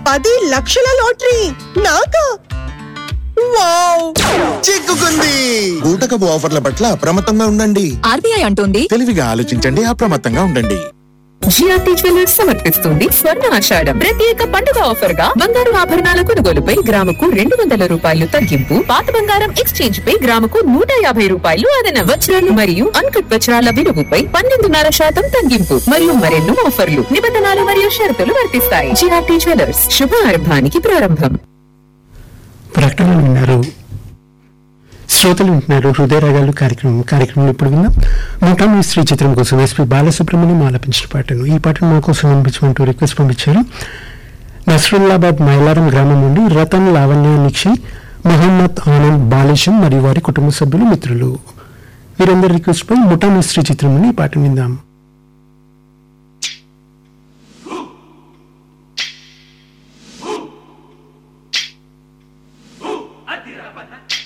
పది లక్షల లాటరీ నాకా వావ్ చిక్కుకుంది ఊటకపు ఆఫర్ల పట్ల అప్రమత్తంగా ఉండండి ఆర్బీఐ అంటోంది తెలివిగా ఆలోచించండి అప్రమత్తంగా ఉండండి జిఆర్టీ జ్యువెలర్స్ సమర్పిస్తుంది స్వర్ణ ఆషాఢం ప్రత్యేక పండుగ ఆఫర్ గా బంగారు ఆభరణాల కొనుగోలుపై గ్రాముకు రెండు వందల రూపాయలు తగ్గింపు పాత బంగారం ఎక్స్చేంజ్ పై గ్రాముకు నూట యాభై రూపాయలు అదన వజ్రాలు మరియు అన్కట్ వజ్రాల విలువపై పన్నెండున్నర శాతం తగ్గింపు మరియు మరెన్నో ఆఫర్లు నిబంధనలు మరియు షరతులు వర్తిస్తాయి జిఆర్టీ జ్యువెలర్స్ శుభారంభానికి ప్రారంభం ప్రకటనలు విన్నారు శ్రోతలు వింటున్నారు హృదయరాగాలు కార్యక్రమం కార్యక్రమం ఇప్పుడు విన్నాం ముఠామి స్త్రీ చిత్రం కోసం ఎస్పి బాలసుబ్రహ్మణ్యం ఆలపించిన పాటను ఈ పాటను మా కోసం వినిపించమంటూ రిక్వెస్ట్ పంపించారు నస్రుల్లాబాద్ మైలారం గ్రామం నుండి రతన్ లావణ్య నిక్షి మహమ్మద్ ఆనంద్ బాలేశం మరియు వారి కుటుంబ సభ్యులు మిత్రులు వీరందరి రిక్వెస్ట్ పై ముఠామి స్త్రీ చిత్రం నుండి ఈ పాటను విందాం అదిరా